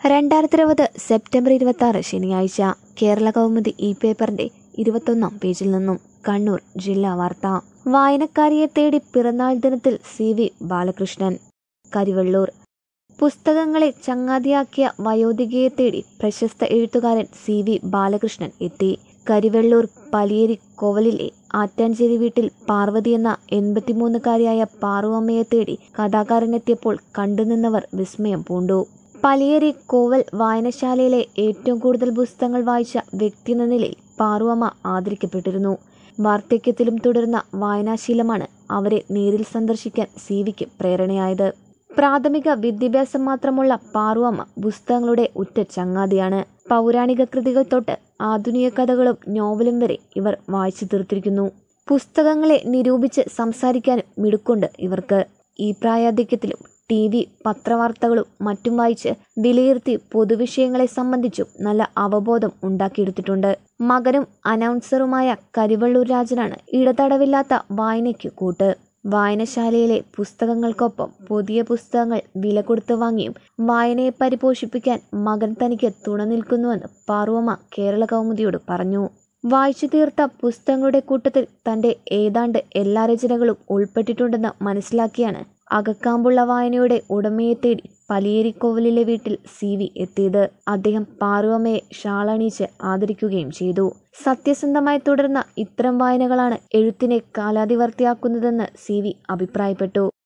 രണ്ടായിരത്തി ഇരുപത് സെപ്റ്റംബർ ഇരുപത്തി ആറ് ശനിയാഴ്ച കേരള കൗമുദി ഈ പേപ്പറിന്റെ ഇരുപത്തൊന്നാം പേജിൽ നിന്നും കണ്ണൂർ ജില്ലാ വാർത്ത വായനക്കാരിയെ തേടി പിറന്നാൾ ദിനത്തിൽ സി വി ബാലകൃഷ്ണൻ കരിവള്ളൂർ പുസ്തകങ്ങളെ ചങ്ങാതിയാക്കിയ വയോധികയെ തേടി പ്രശസ്ത എഴുത്തുകാരൻ സി വി ബാലകൃഷ്ണൻ എത്തി കരിവെള്ളൂർ പലിയേരി കോവലിലെ ആറ്റാഞ്ചേരി വീട്ടിൽ പാർവതി എന്ന എൺപത്തിമൂന്നുകാരിയായ പാറുവമ്മയെ തേടി കഥാകാരനെത്തിയപ്പോൾ കണ്ടുനിന്നവർ വിസ്മയം പൂണ്ടു പലിയേരി കോവൽ വായനശാലയിലെ ഏറ്റവും കൂടുതൽ പുസ്തകങ്ങൾ വായിച്ച വ്യക്തി എന്ന നിലയിൽ പാറുവമ്മ ആദരിക്കപ്പെട്ടിരുന്നു വാർദ്ധക്യത്തിലും തുടർന്ന വായനാശീലമാണ് അവരെ നേരിൽ സന്ദർശിക്കാൻ സി വിക്ക് പ്രേരണയായത് പ്രാഥമിക വിദ്യാഭ്യാസം മാത്രമുള്ള പാറുവമ്മ പുസ്തകങ്ങളുടെ ഉറ്റ ചങ്ങാതിയാണ് പൗരാണിക കൃതികൾ തൊട്ട് ആധുനിക കഥകളും നോവലും വരെ ഇവർ വായിച്ചു തീർത്തിരിക്കുന്നു പുസ്തകങ്ങളെ നിരൂപിച്ച് സംസാരിക്കാനും മിടുക്കുണ്ട് ഇവർക്ക് ഈ പ്രായാധിക്യത്തിലും ടി വി പത്രവാർത്തകളും മറ്റും വായിച്ച് വിലയിരുത്തി പൊതുവിഷയങ്ങളെ സംബന്ധിച്ചും നല്ല അവബോധം ഉണ്ടാക്കിയെടുത്തിട്ടുണ്ട് മകനും അനൗൺസറുമായ കരിവള്ളൂർ രാജനാണ് ഇടതടവില്ലാത്ത വായനയ്ക്ക് കൂട്ട് വായനശാലയിലെ പുസ്തകങ്ങൾക്കൊപ്പം പുതിയ പുസ്തകങ്ങൾ വില കൊടുത്ത് വാങ്ങിയും വായനയെ പരിപോഷിപ്പിക്കാൻ മകൻ തനിക്ക് തുണ നിൽക്കുന്നുവെന്ന് പാർവമ്മ കേരള കൗമുദിയോട് പറഞ്ഞു വായിച്ചു തീർത്ത പുസ്തകങ്ങളുടെ കൂട്ടത്തിൽ തന്റെ ഏതാണ്ട് എല്ലാ രചനകളും ഉൾപ്പെട്ടിട്ടുണ്ടെന്ന് മനസ്സിലാക്കിയാണ് അകക്കാമ്പുള്ള വായനയുടെ ഉടമയെ തേടി പലിയേരിക്കോവലിലെ വീട്ടിൽ സി വി എത്തിയത് അദ്ദേഹം പാറുവമ്മയെ ഷാളണിയിച്ച് ആദരിക്കുകയും ചെയ്തു സത്യസന്ധമായി തുടർന്ന ഇത്തരം വായനകളാണ് എഴുത്തിനെ കാലാതിവർത്തിയാക്കുന്നതെന്ന് സി വി അഭിപ്രായപ്പെട്ടു